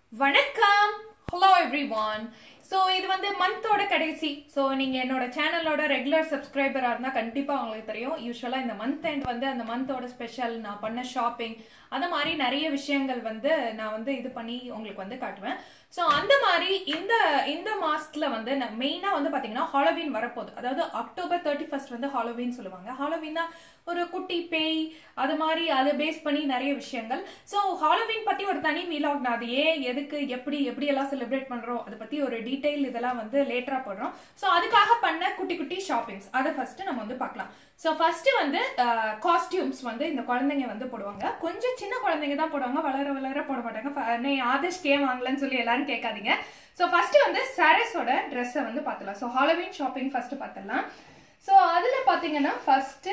வணக்கம் hello every one so இது வந்து மந்தோட கடைசி ஸோ நீங்கள் என்னோட சேனலோட ரெகுலர் சப்ஸ்கிரைபராக இருந்தால் கண்டிப்பாக உங்களுக்கு தெரியும் யூஸ்வலாக இந்த மந்த் எண்ட் வந்து அந்த மந்தோட ஸ்பெஷல் நான் பண்ண ஷாப்பிங் அந்த மாதிரி நிறைய விஷயங்கள் வந்து நான் வந்து இது பண்ணி உங்களுக்கு வந்து காட்டுவேன் ஸோ அந்த மாதிரி இந்த இந்த மாசத்துல வந்து மெயினாக வந்து பார்த்தீங்கன்னா ஹாலோவின் வரப்போகுது அதாவது அக்டோபர் தேர்ட்டி ஃபர்ஸ்ட் வந்து ஹாலோவின் சொல்லுவாங்க ஹாலோவின்னா ஒரு குட்டி பேய் அது மாதிரி அதை பேஸ் பண்ணி நிறைய விஷயங்கள் ஸோ ஹாலோவின் பற்றி ஒரு தனி வீலாக் நான் அது ஏன் எதுக்கு எப்படி எப்படி எல்லாம் செலிப்ரேட் பண்ணுறோம் அதை பற்றி ஒரு டீட்டெயில் இதெல்லாம் வந்து லேட்டராக போடுறோம் ஸோ அதுக்காக பண்ண குட்டி குட்டி ஷாப்பிங்ஸ் அதை ஃபர்ஸ்ட் நம்ம வந்து பார்க்கலாம் ஸோ ஃபர்ஸ்ட் வந்து காஸ்டியூம்ஸ் வந்து இந்த குழந்தைங்க வந்து போடுவாங்க கொஞ்சம் சின்ன குழந்தைங்க தான் போடுவாங்க வளர வளர போட மாட்டாங்க ஃப- நீ ஆதர்ஷ் கே வாங்கலன்னு சொல்லி எல்லாரும் கேட்காதீங்க ஸோ ஃபர்ஸ்ட் வந்து சரஸோட ட்ரெஸ்ஸை வந்து பார்த்துலாம் ஸோ ஹாலோவின் ஷாப்பிங் ஃபர்ஸ்ட் பார்த்துடலாம் ஸோ அதில் பார்த்தீங்கன்னா ஃபர்ஸ்ட்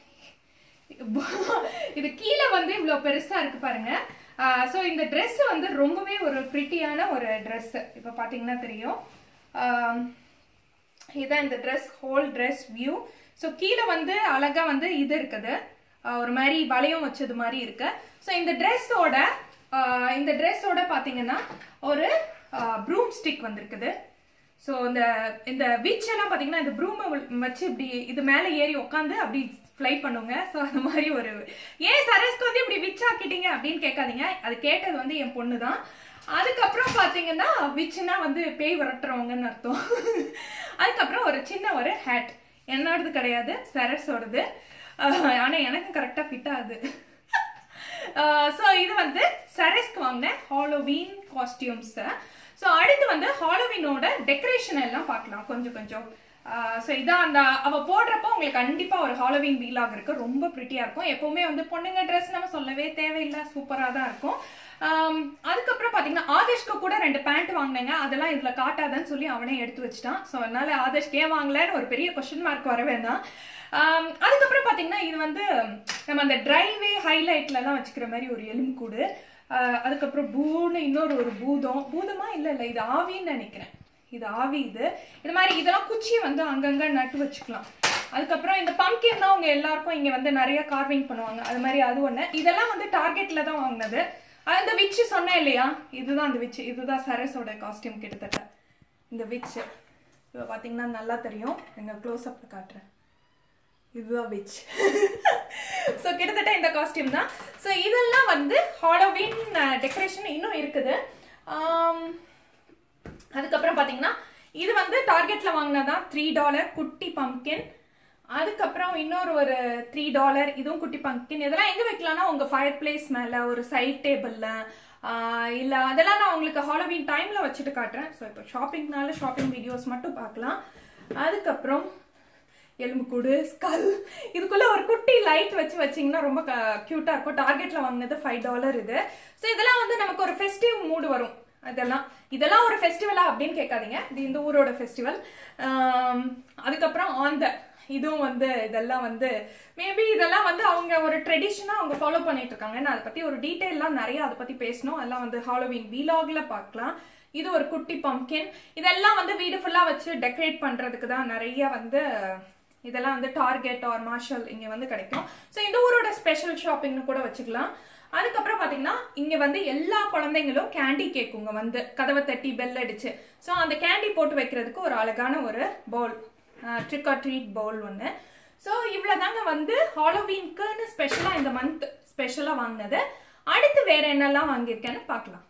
இது கீழே வந்து இவ்வளோ பெருசா இருக்கு பாருங்க ஸோ இந்த Dress வந்து ரொம்பவே ஒரு ப்ரிட்டியான ஒரு Dress இப்போ பார்த்தீங்கன்னா தெரியும் ஆஹ் இதான் இந்த Dress whole Dress view so கீழே வந்து அழகா வந்து இது இருக்குது ஆஹ் ஒரு மாதிரி வளையம் வச்சது மாதிரி இருக்கு ஸோ இந்த ட்ரெஸ்ஸோட இந்த ட்ரெஸ்ஸோட பார்த்தீங்கன்னா ஒரு ப்ரூம் ஸ்டிக் வந்திருக்குது ஸோ இந்த இந்த விச் எல்லாம் பார்த்தீங்கன்னா இந்த ப்ரூமை வச்சு இப்படி இது மேலே ஏறி உட்காந்து அப்படி ஃப்ளை பண்ணுங்க ஸோ அந்த மாதிரி ஒரு ஏன் சரஸ்க்கு வந்து இப்படி விச் ஆக்கிட்டீங்க அப்படின்னு கேட்காதீங்க அது கேட்டது வந்து என் பொண்ணு தான் அதுக்கப்புறம் பார்த்தீங்கன்னா விச்சுனா வந்து பேய் விரட்டுறவங்கன்னு அர்த்தம் அதுக்கப்புறம் ஒரு சின்ன ஒரு ஹேட் என்னோடது கிடையாது சரஸோடது ஆனால் எனக்கு கரெக்டாக ஃபிட் ஆகுது ஸோ இது வந்து சரஸ்க்கு வாங்கின ஹாலோவீன் காஸ்டியூம்ஸை ஸோ அடுத்து வந்து ஹாலோவீனோட டெக்கரேஷன் எல்லாம் பார்க்கலாம் கொஞ்சம் கொஞ்சம் ஸோ இதான் அந்த அவ போடுறப்போ உங்களுக்கு கண்டிப்பாக ஒரு ஹாலோவீன் வீலாக் இருக்கு ரொம்ப ப்ரிட்டியாக இருக்கும் எப்பவுமே வந்து பொண்ணுங்க ட்ரெஸ் நம்ம சொல்லவே தேவையில்லை சூப்பராக தான் இருக்கும் ஆம், அதுக்கப்புறம் பார்த்தீங்கன்னா ஆதேஷ்க்கு கூட ரெண்டு பேண்ட் வாங்கினேங்க அதெல்லாம் இதில் காட்டாதன்னு சொல்லி அவனே எடுத்து வச்சிட்டான் ஸோ அதனால ஆதேஷ்க்கு ஏன் வாங்கலன்னு ஒரு பெரிய கொஸ்டின் மார்க் வர வேண்டாம் ஆம், அதுக்கப்புறம் பார்த்தீங்கன்னா இது வந்து நம்ம அந்த டிரைவே ஹைலைட்லலாம் வச்சுக்கிற மாதிரி ஒரு எலும்புக்கூடு ஆஹ், அதுக்கப்புறம் பூன்னு இன்னொரு ஒரு பூதம் பூதமா இல்லை இல்லை இது ஆவின்னு நினைக்கிறேன் இது ஆவி இது இது மாதிரி இதெல்லாம் குச்சியை வந்து அங்கங்க நட்டு வச்சுக்கலாம் அதுக்கப்புறம் இந்த பம்கின் தான் உங்க எல்லாருக்கும் இங்க வந்து நிறைய கார்விங் பண்ணுவாங்க அது மாதிரி அது ஒண்ணு இதெல்லாம் வந்து டார்கெட்ல தான் வாங்கினது அந்த விச்சு சொன்னேன் இல்லையா இதுதான் அந்த விச்சு இதுதான் சரஸோட காஸ்டியூம் கிட்டத்தட்ட இந்த விச்சு இப்போ பார்த்தீங்கன்னா நல்லா தெரியும் எங்க க்ளோஸ் அப்ல காட்டுறேன் இதுதான் விச் ஸோ கிட்டத்தட்ட இந்த காஸ்டியூம் தான் ஸோ இதெல்லாம் வந்து ஹாலோவின் டெக்கரேஷன் இன்னும் இருக்குது ஆம், அதுக்கப்புறம் பார்த்தீங்கன்னா இது வந்து டார்கெட்ல வாங்கினதா த்ரீ டாலர் குட்டி பம்கின் அதுக்கப்புறம் இன்னொரு ஒரு த்ரீ டாலர் இதுவும் குட்டி பம்கின் இதெல்லாம் எங்க வைக்கலாம்னா உங்க ஃபயர் பிளேஸ் மேல ஒரு சைட் டேபிள்ல இல்ல அதெல்லாம் நான் உங்களுக்கு ஹாலோவின் டைம்ல வச்சுட்டு காட்டுறேன் ஸோ இப்போ ஷாப்பிங்னால ஷாப்பிங் வீடியோஸ் மட்டும் பார்க்கலாம் அதுக்கப்புறம் எலும்புக்கூடு ஸ்கல் இதுக்குள்ள ஒரு குட்டி லைட் வச்சு வச்சீங்கன்னா ரொம்ப கியூட்டா இருக்கும் டார்கெட்ல வாங்கினது ஃபைவ் டாலர் இது ஸோ இதெல்லாம் வந்து நமக்கு ஒரு ஃபெஸ்டிவ் மூடு வரும் அதெல்லாம் இதெல்லாம் ஒரு ஃபெஸ்டிவலா அப்படின்னு கேட்காதீங்க இது இந்த ஊரோட ஃபெஸ்டிவல் அதுக்கப்புறம் ஆந்த இதுவும் வந்து இதெல்லாம் வந்து மேபி இதெல்லாம் வந்து அவங்க ஒரு ட்ரெடிஷனா அவங்க ஃபாலோ பண்ணிட்டு இருக்காங்க நான் அதை பத்தி ஒரு டீட்டெயிலாம் நிறைய அதை பத்தி பேசணும் அதெல்லாம் வந்து ஹாலோவின் வீலாக்ல பார்க்கலாம் இது ஒரு குட்டி பம்கின் இதெல்லாம் வந்து வீடு ஃபுல்லா வச்சு டெக்கரேட் பண்றதுக்கு தான் நிறைய வந்து இதெல்லாம் வந்து டார்கெட் ஆர் மார்ஷல் இங்க வந்து கிடைக்கும் ஸோ இந்த ஊரோட ஸ்பெஷல் ஷாப்பிங்னு கூட வச்சுக்கலாம் அதுக்கப்புறம் பாத்தீங்கன்னா இங்க வந்து எல்லா குழந்தைங்களும் கேண்டி கேக்குங்க வந்து கதவை தட்டி பெல் அடிச்சு ஸோ அந்த கேண்டி போட்டு வைக்கிறதுக்கு ஒரு அழகான ஒரு bowl trick or treat bowl ஒன்று ஸோ இவ்வளோதாங்க வந்து ஹாலோவீன்க்குன்னு ஸ்பெஷலாக இந்த மந்த் ஸ்பெஷலாக வாங்கினது அடுத்து வேற என்னெல்லாம் வாங்கியிருக்கேன்னு பார்க்கலாம்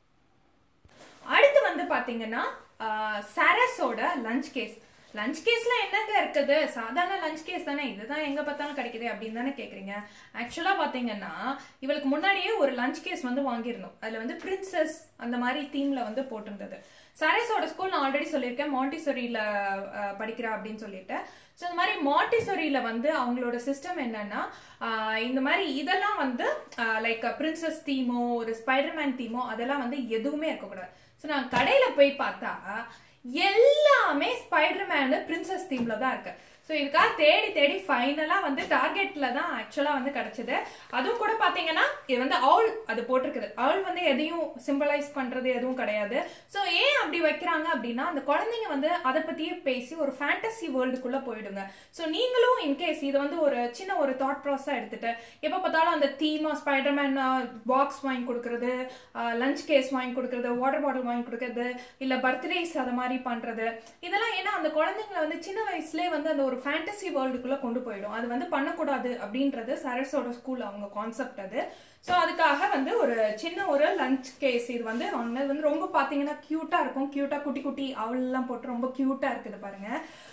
அடுத்து வந்து பாத்தீங்கன்னா சரஸோட லஞ்ச் கேஸ் லஞ்ச் கேஸ்ல என்னங்க இருக்குது சாதாரண லஞ்ச் கேஸ் தானே இதுதான் எங்க பார்த்தாலும் கிடைக்குது அப்படின்னு தானே கேக்குறீங்க ஆக்சுவலா பாத்தீங்கன்னா இவளுக்கு முன்னாடியே ஒரு லஞ்ச் கேஸ் வந்து வாங்கியிருந்தோம் அதுல வந்து பிரின்சஸ் அந்த மாதிரி தீம்ல வந்து போட்டிருந்தது சரஸோட ஸ்கூல் நான் ஆல்ரெடி சொல்லியிருக்கேன் மாண்டிசோரியில படிக்கிறா அப்படின்னு சொல்லிட்டு ஸோ இந்த மாதிரி மாண்டிசோரியில வந்து அவங்களோட சிஸ்டம் என்னன்னா ஆஹ் இந்த மாதிரி இதெல்லாம் வந்து லைக் பிரின்சஸ் தீமோ ஒரு ஸ்பைடர்மேன் தீமோ அதெல்லாம் வந்து எதுவுமே இருக்கக்கூடாது ஸோ நான் கடையில போய் பார்த்தா எல்லாமே ஸ்பைடர்மேனு பிரின்சஸ் தீம்ல தான் இருக்கு ஸோ ஸோ இதுக்காக தேடி தேடி ஃபைனலாக வந்து டார்கெட்டில் தான் ஆக்சுவலாக வந்து கிடச்சிது அதுவும் கூட பார்த்தீங்கன்னா இது வந்து ஆல் அது போட்டிருக்குது ஆல் வந்து எதையும் சிம்பிளைஸ் பண்ணுறது எதுவும் கிடையாது ஸோ ஏன் அப்படி வைக்கிறாங்க அப்படின்னா அந்த குழந்தைங்க வந்து அதை பற்றியே பேசி ஒரு ஃபேண்டசி வேர்ல்டுக்குள்ளே போயிடுங்க ஸோ நீங்களும் இன்கேஸ் இது வந்து ஒரு சின்ன ஒரு தாட் ப்ராசஸாக எடுத்துட்டு எப்போ பார்த்தாலும் அந்த தீமா ஸ்பைடர்மேன் பாக்ஸ் வாங்கி கொடுக்குறது லஞ்ச் கேஸ் வாங்கி கொடுக்குறது வாட்டர் பாட்டில் வாங்கி கொடுக்குறது இல்லை பர்த்டேஸ் அதை மாதிரி பண்ணுறது இதெல்லாம் ஏன்னா அந்த குழந்தைங்களை வந்து சின்ன வயசுலேயே வந்து அந்த ஒரு ஃபேண்டசி வேர்ல்டுக்குள்ளே கொண்டு போயிடும் அது வந்து பண்ணக்கூடாது அப்படின்றது சரஸோட ஸ்கூல் அவங்க கான்செப்ட் அது ஸோ அதுக்காக வந்து ஒரு சின்ன ஒரு லஞ்ச் கேஸ் இது வந்து வாங்கினது வந்து ரொம்ப பார்த்தீங்கன்னா க்யூட்டாக இருக்கும் க்யூட்டாக குட்டி குட்டி அவளெல்லாம் போட்டு ரொம்ப க்யூட்டாக இருக்குது பாருங்க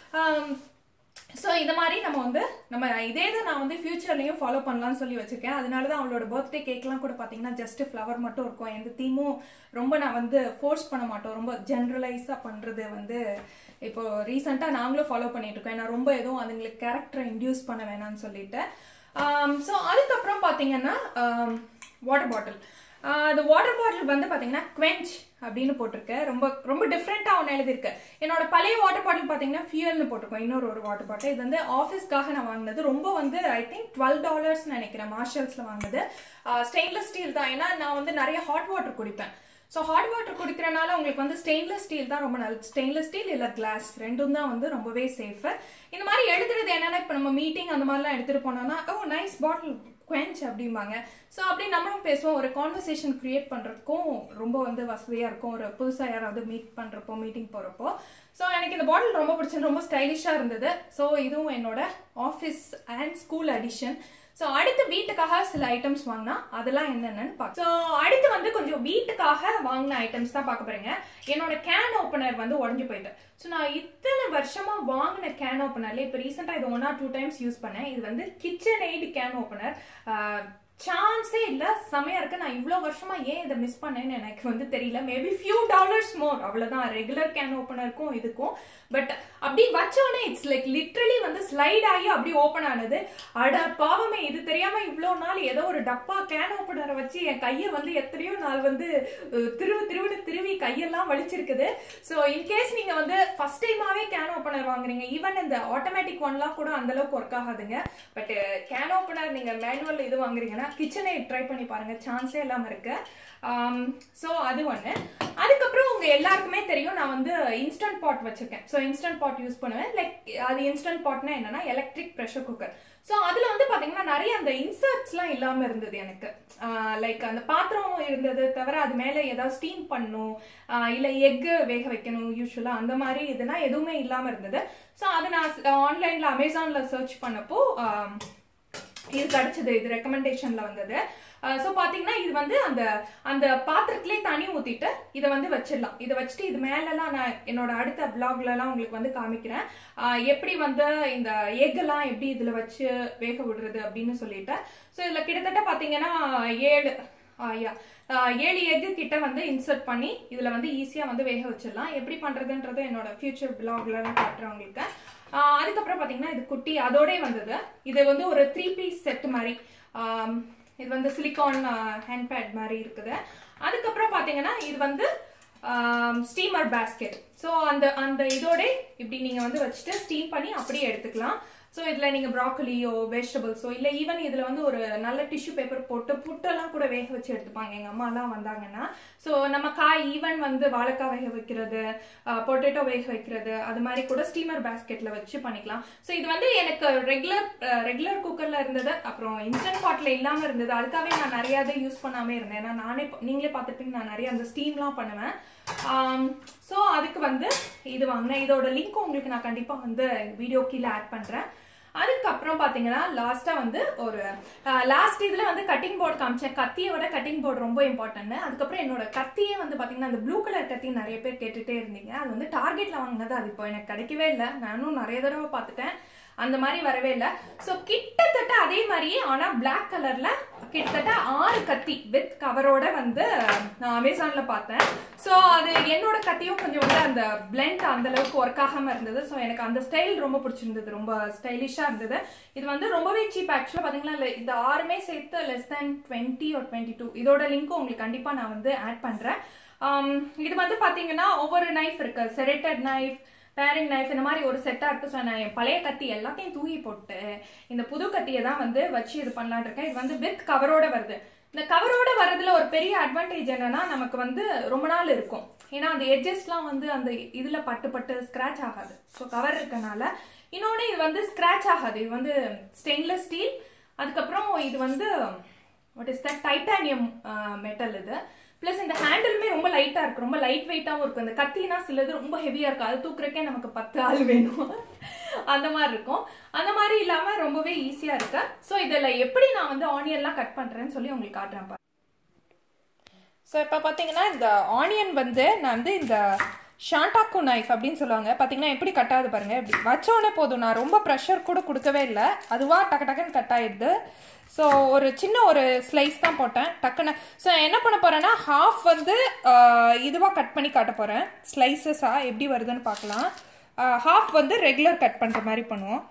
ஸோ இந்த மாதிரி நம்ம வந்து நம்ம இதே தான் நான் வந்து ஃபியூச்சர்லையும் ஃபாலோ பண்ணலாம்னு சொல்லி வச்சிருக்கேன் அதனால தான் அவளோட பர்த்டே கேக்லாம் கூட பார்த்தீங்கன்னா ஜஸ்ட் ஃப்ளவர் மட்டும் இருக்கும் எந்த தீமும் ரொம்ப நான் வந்து ஃபோர்ஸ் பண்ண மாட்டோம் ரொம்ப ஜென்ரலைஸாக பண்ணுறது வந்து இப்போ ரீசெண்டாக நாங்களும் ஃபாலோ பண்ணிட்டு இருக்கோம் ஏன்னா ரொம்ப எதுவும் அதுங்களுக்கு கேரக்டரை இன்டியூஸ் பண்ண வேணாம்னு சொல்லிட்டு ஸோ அதுக்கப்புறம் பார்த்தீங்கன்னா வாட்டர் பாட்டில் அந்த வாட்டர் பாட்டில் வந்து பார்த்தீங்கன்னா குவெஞ்ச் அப்படின்னு போட்டிருக்கு ரொம்ப ரொம்ப டிஃப்ரெண்ட்டாக ஒன்று எழுதியிருக்கு என்னோட பழைய வாட்டர் பாட்டில் பார்த்தீங்கன்னா ஃபியூயல்னு போட்டிருக்கோம் இன்னொரு ஒரு வாட்டர் பாட்டில் இது வந்து ஆஃபீஸ்க்காக நான் வாங்கினது ரொம்ப வந்து ஐ திங்க் டுவெல் டாலர்ஸ் நினைக்கிறேன் மார்ஷல்ஸில் வாங்கினது ஸ்டெயின்லெஸ் ஸ்டீல் தான் ஏன்னா நான் வந்து நிறைய ஹாட் வாட்டர் குடிப்பேன் ஸோ ஹாட் வாட்டர் குடிக்கிறனால உங்களுக்கு வந்து ஸ்டெயின்லெஸ் ஸ்டீல் தான் ரொம்ப நல்லது ஸ்டெயின்லெஸ் ஸ்டீல் இல்லை கிளாஸ் ரெண்டும் தான் வந்து ரொம்பவே சேஃபு இந்த மாதிரி எழுதுறது என்னன்னா இப்போ நம்ம மீட்டிங் அந்த மாதிரிலாம் எடுத்துகிட்டு போனோம்னா ஓ நைஸ் பாட்டில் குவென்ச் அப்படிம்பாங்க ஸோ அப்படி நம்மளும் பேசுவோம் ஒரு கான்வர்சேஷன் க்ரியேட் பண்ணுறதுக்கும் ரொம்ப வந்து வசதியாக இருக்கும் ஒரு புதுசாக யாராவது மீட் பண்ணுறப்போ மீட்டிங் போகிறப்போ ஸோ எனக்கு இந்த பாட்டில் ரொம்ப பிடிச்சது ரொம்ப ஸ்டைலிஷாக இருந்தது ஸோ இதுவும் என்னோட office and school addition so அடுத்து வீட்டுக்காக சில ஐட்டம்ஸ் வாங்கினா அதெல்லாம் என்னென்னு பார்க்க ஸோ அடுத்து வந்து கொஞ்சம் வீட்டுக்காக வாங்கின ஐட்டம்ஸ் தான் பார்க்க போறீங்க என்னோட கேன் ஓப்பனர் வந்து உடஞ்சி போயிட்டு ஸோ நான் இத்தனை வருஷமா வாங்கின கேன் ஓப்பனர்ல இப்போ ரீசெண்டாக இது one or two times use பண்ணேன் இது வந்து கிச்சன் எய்டு கேன் ஓப்பனர் சான்ஸே இல்லை செமையா இருக்கு நான் இவ்வளோ வருஷமா ஏன் இதை மிஸ் பண்ணேன்னு எனக்கு வந்து தெரியல மேபி ஃபியூ டாலர்ஸ் மோர் அவ்வளோதான் ரெகுலர் கேன் ஓப்பனருக்கும் இதுக்கும் பட் அப்படி வச்சோடனே இட்ஸ் லைக் லிட்ரலி வந்து ஸ்லைட் ஆகி அப்படி ஓப்பன் ஆனது அட பாவமே இது தெரியாம இவ்வளோ நாள் ஏதோ ஒரு டப்பா கேன் ஓப்பனரை வச்சு என் கையை வந்து எத்தனையோ நாள் வந்து திருவு திருவிடு திருவி கையெல்லாம் வலிச்சிருக்குது ஸோ இன்கேஸ் நீங்க வந்து ஃபர்ஸ்ட் டைமாவே கேன் ஓப்பனர் வாங்குறீங்க ஈவன் இந்த ஆட்டோமேட்டிக் ஒன்லாம் கூட அந்த அளவுக்கு ஒர்க் ஆகாதுங்க பட் கேன் ஓப்பனர் நீங்க மேனுவல் இது வாங்குறீங்கன்னா கிச்சனை ட்ரை பண்ணி பாருங்க சான்ஸே இல்லாம இருக்கு ஸோ அது ஒன்று அதுக்கப்புறம் உங்க எல்லாருக்குமே தெரியும் நான் வந்து இன்ஸ்டன்ட் பாட் வச்சிருக்கேன் ஸோ இன்ஸ்டன்ட் பாட் யூஸ் பண்ணுவேன் லைக் அது இன்ஸ்டன்ட் பாட்னா என்னன்னா எலக்ட்ரிக் ப்ரெஷர் குக்கர் ஸோ அதில் வந்து பார்த்தீங்கன்னா நிறைய அந்த இன்சர்ட்ஸ்லாம் இல்லாமல் இருந்தது எனக்கு லைக் அந்த பாத்திரம் இருந்தது தவிர அது மேலே ஏதாவது ஸ்டீம் பண்ணும் இல்லை எக்கு வேக வைக்கணும் யூஸ்வலாக அந்த மாதிரி இதுனா எதுவுமே இல்லாமல் இருந்தது ஸோ அதை நான் ஆன்லைனில் அமேசானில் சர்ச் பண்ணப்போ இது கிடைச்சது இது ரெக்கமெண்டேஷன்ல வந்தது ஸோ பார்த்தீங்கன்னா இது வந்து அந்த அந்த பாத்திரத்திலே தண்ணி ஊற்றிட்டு இதை வந்து வச்சிடலாம் இதை வச்சுட்டு இது மேலெல்லாம் நான் என்னோட அடுத்த பிளாக்லலாம் உங்களுக்கு வந்து காமிக்கிறேன் எப்படி வந்து இந்த எக்கெல்லாம் எப்படி இதில் வச்சு வேக விடுறது அப்படின்னு சொல்லிட்டு ஸோ இதில் கிட்டத்தட்ட பார்த்தீங்கன்னா ஏழு யா ஏழு எக்கு கிட்ட வந்து இன்சர்ட் பண்ணி இதில் வந்து ஈஸியாக வந்து வேக வச்சிடலாம் எப்படி பண்ணுறதுன்றது என்னோட ஃபியூச்சர் பிளாக்ல காட்டுறேன் உங்களுக்கு அதுக்கப்புறம் பார்த்தீங்கன்னா இது குட்டி அதோடே வந்தது இது வந்து ஒரு த்ரீ பீஸ் செட் மாதிரி இது வந்து சிலிக்கான் ஹேண்ட்பேட் மாதிரி இருக்குது அதுக்கப்புறம் பார்த்தீங்கன்னா இது வந்து ஸ்டீமர் பேஸ்கெட் ஸோ அந்த அந்த இதோட இப்படி நீங்கள் வந்து வச்சுட்டு ஸ்டீம் பண்ணி அப்படியே எடுத்துக்கலாம் ஸோ இதில் நீங்கள் ப்ராக்கலியோ வெஜிடபிள்ஸோ இல்லை ஈவன் இதில் வந்து ஒரு நல்ல டிஷ்யூ பேப்பர் போட்டு புட்டெல்லாம் கூட வேக வச்சு எடுத்துப்பாங்க எங்கள் அம்மாலாம் வந்தாங்கன்னா ஸோ நம்ம காய் ஈவன் வந்து வாழைக்காய் வேக வைக்கிறது பொட்டேட்டோ வேக வைக்கிறது அது மாதிரி கூட ஸ்டீமர் பேஸ்கெட்டில் வச்சு பண்ணிக்கலாம் ஸோ இது வந்து எனக்கு ரெகுலர் ரெகுலர் குக்கரில் இருந்தது அப்புறம் இன்ஸ்டன்ட் பாட்டில் இல்லாமல் இருந்தது அதுக்காகவே நான் நிறையா இதை யூஸ் பண்ணாமே இருந்தேன் ஏன்னா நானே நீங்களே பார்த்துருப்பீங்க நான் நிறைய அந்த ஸ்டீம்லாம் பண்ணுவேன் ஸோ அதுக்கு வந்து இது வாங்கினேன் இதோட லிங்க் உங்களுக்கு நான் கண்டிப்பாக வந்து வீடியோ கீழே ஆட் பண்ணுறேன் அதுக்கப்புறம் பார்த்தீங்கன்னா லாஸ்ட்டாக வந்து ஒரு லாஸ்ட் இதில் வந்து கட்டிங் போர்டு காமிச்சேன் கத்தியை விட கட்டிங் போர்டு ரொம்ப இம்பார்ட்டன்ட் அதுக்கப்புறம் என்னோட கத்தியே வந்து பார்த்தீங்கன்னா அந்த ப்ளூ கலர் கத்தி நிறைய பேர் கேட்டுகிட்டே இருந்தீங்க அது வந்து டார்கெட்டில் வாங்கினது அது இப்போ எனக்கு கிடைக்கவே இல்லை நானும் நிறைய தடவை பார்த்துட்டேன் அந்த மாதிரி வரவே இல்லை ஸோ கிட்டத்தட்ட அதே மாதிரியே ஆனால் பிளாக் கலரில் கிட்டத்தட்ட ஆறு கத்தி வித் கவரோட வந்து நான் அமேசானில் பார்த்தேன் ஸோ அது என்னோட கத்தியும் கொஞ்சம் வந்து அந்த பிளெண்ட் அந்த அளவுக்கு ஒர்க் ஆகாமல் இருந்தது ஸோ எனக்கு அந்த ஸ்டைல் ரொம்ப பிடிச்சிருந்தது ரொம்ப ஸ்டைலிஷாக இருந்தது இது வந்து ரொம்பவே சீப் ஆக்சுவலாக பார்த்தீங்கன்னா இந்த ஆறுமே சேர்த்து லெஸ் தேன் டுவெண்ட்டி ஒரு டுவெண்ட்டி டூ இதோட லிங்க்கும் உங்களுக்கு கண்டிப்பாக நான் வந்து ஆட் பண்ணுறேன் இது வந்து பார்த்தீங்கன்னா ஒவ்வொரு நைஃப் இருக்கு செரேட்டட் நைஃப் பேரிங் நைஃப் இந்த மாதிரி ஒரு செட்டாக இருக்கு ஸோ நான் என் பழைய கத்தி எல்லாத்தையும் தூக்கி போட்டு இந்த புது கத்தியை தான் வந்து வச்சு இது பண்ணலான்னு இருக்கேன் இது வந்து வித் கவரோட வருது இந்த கவரோட வர்றதுல ஒரு பெரிய அட்வான்டேஜ் என்னன்னா நமக்கு வந்து ரொம்ப நாள் இருக்கும் ஏன்னா அந்த எட்ஜஸ்லாம் வந்து அந்த இதில் பட்டு பட்டு ஸ்க்ராட்ச் ஆகாது ஸோ கவர் இருக்கனால இன்னொன்று இது வந்து ஸ்க்ராட்ச் ஆகாது இது வந்து ஸ்டெயின்லெஸ் ஸ்டீல் அதுக்கப்புறம் இது வந்து what is that titanium metal இது ப்ளஸ் இந்த ஹேண்டிலுமே ரொம்ப லைட்டாக இருக்கு ரொம்ப லைட் வெயிட்டாகவும் இருக்கும் இந்த கத்தினா சிலது ரொம்ப ஹெவியாக இருக்கும் அது தூக்குறக்கே நமக்கு பத்து ஆள் வேணும் அந்த மாதிரி இருக்கும் அந்த மாதிரி இல்லாமல் ரொம்பவே ஈஸியாக இருக்கு ஸோ இதில் எப்படி நான் வந்து ஆனியன்லாம் கட் பண்ணுறேன்னு சொல்லி உங்களுக்கு காட்டுறேன் ஸோ இப்போ பார்த்தீங்கன்னா இந்த ஆனியன் வந்து நான் வந்து இந்த ஷாண்டாக்கு நைஃப் அப்படின்னு சொல்லுவாங்க பார்த்தீங்கன்னா எப்படி கட் ஆகுது பாருங்க இப்படி வச்சோடனே போதும் நான் ரொம்ப ப்ரெஷர் கூட கொடுக்கவே இல்லை அதுவாக டக்கு டக்குன்னு கட் ஆயிடுது ஸோ ஒரு சின்ன ஒரு ஸ்லைஸ் தான் போட்டேன் டக்குன்னு ஸோ என்ன பண்ண போறேன்னா ஹாஃப் வந்து இதுவாக கட் பண்ணி காட்ட போகிறேன் ஸ்லைசஸாக எப்படி வருதுன்னு பார்க்கலாம் ஹாஃப் வந்து ரெகுலர் கட் பண்ணுற மாதிரி பண்ணுவோம்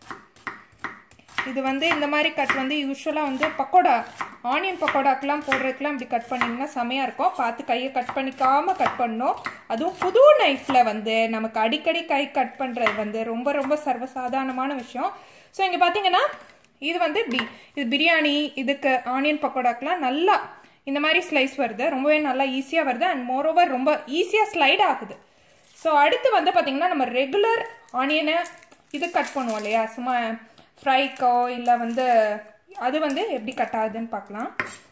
இது வந்து இந்த மாதிரி கட் வந்து யூஸ்வலாக வந்து பக்கோடா ஆனியன் பக்கோடாக்கெலாம் போடுறதுக்குலாம் இப்படி கட் பண்ணிங்கன்னா செமையாக இருக்கும் பார்த்து கையை கட் பண்ணிக்காமல் கட் பண்ணணும் அதுவும் புது நைஃப்பில் வந்து நமக்கு அடிக்கடி கை கட் பண்ணுறது வந்து ரொம்ப ரொம்ப சர்வசாதாரணமான விஷயம் ஸோ இங்கே பார்த்தீங்கன்னா இது வந்து இப்படி இது பிரியாணி இதுக்கு ஆனியன் பக்கோடாக்கெலாம் நல்லா இந்த மாதிரி ஸ்லைஸ் வருது ரொம்பவே நல்லா ஈஸியாக வருது அண்ட் மோரோவர் ரொம்ப ஈஸியாக ஸ்லைட் ஆகுது ஸோ அடுத்து வந்து பார்த்திங்கன்னா நம்ம ரெகுலர் ஆனியனை இது கட் பண்ணுவோம் இல்லையா சும்மா ஃப்ரைக்கோ இல்லை வந்து அது வந்து எப்படி கட் ஆகுதுன்னு பார்க்கலாம்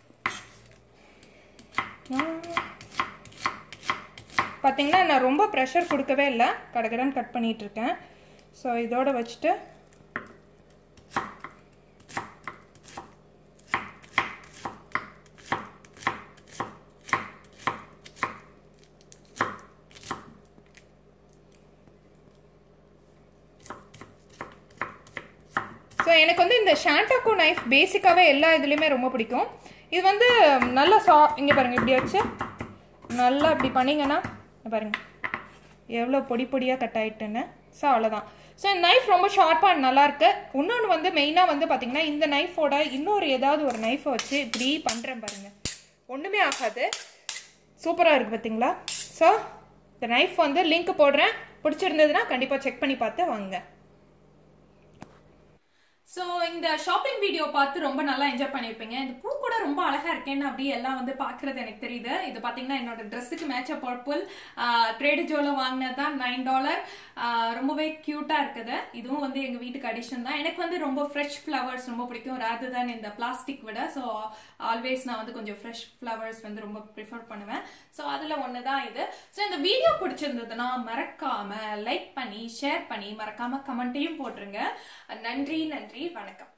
பார்த்தீங்கன்னா நான் ரொம்ப ப்ரெஷர் கொடுக்கவே இல்லை கடகடன்னு கட் பண்ணிகிட்டு இருக்கேன் ஸோ இதோட வச்சுட்டு ஸோ எனக்கு வந்து இந்த ஷாண்டாக்கோ நைஃப் பேசிக்காகவே எல்லா இதுலேயுமே ரொம்ப பிடிக்கும் இது வந்து நல்லா சா இங்கே பாருங்கள் இப்படி வச்சு நல்லா இப்படி பண்ணிங்கன்னா பாருங்கள் எவ்வளோ பொடி பொடியாக கட் ஆகிட்டுன்னு ஸோ அவ்வளோதான் ஸோ இந்த நைஃப் ரொம்ப ஷார்ப்பாக அண்ட் நல்லாயிருக்கு இன்னொன்று வந்து மெயினாக வந்து பார்த்திங்கன்னா இந்த நைஃபோட இன்னொரு ஏதாவது ஒரு நைஃபை வச்சு இப்படி பண்ணுறேன் பாருங்கள் ஒன்றுமே ஆகாது சூப்பராக இருக்குது பார்த்தீங்களா ஸோ இந்த நைஃப் வந்து லிங்க் போடுறேன் பிடிச்சிருந்ததுன்னா கண்டிப்பாக செக் பண்ணி பார்த்து வாங்க ஸோ இந்த ஷாப்பிங் வீடியோ பார்த்து ரொம்ப நல்லா என்ஜாய் பண்ணியிருப்பீங்க இந்த பூ கூட ரொம்ப அழகா இருக்கேன்னு அப்படியே எல்லாம் வந்து பார்க்கறது எனக்கு தெரியுது இது பார்த்தீங்கன்னா என்னோட ட்ரெஸ்ஸுக்கு மேட்ச பர்பிள் ட்ரேடு ஜோல வாங்கினது தான் நைன் டாலர் ரொம்பவே க்யூட்டாக இருக்குது இதுவும் வந்து எங்கள் வீட்டுக்கு அடிஷன் தான் எனக்கு வந்து ரொம்ப ஃப்ரெஷ் ஃப்ளவர்ஸ் ரொம்ப பிடிக்கும் ரேது தான் இந்த பிளாஸ்டிக் விட ஸோ ஆல்வேஸ் நான் வந்து கொஞ்சம் ஃப்ரெஷ் ஃப்ளவர்ஸ் வந்து ரொம்ப ப்ரிஃபர் பண்ணுவேன் ஸோ அதில் ஒன்று தான் இது ஸோ இந்த வீடியோ பிடிச்சிருந்ததுன்னா மறக்காம லைக் பண்ணி ஷேர் பண்ணி மறக்காம கமெண்ட்டையும் போட்டுருங்க நன்றி நன்றி வணக்கம்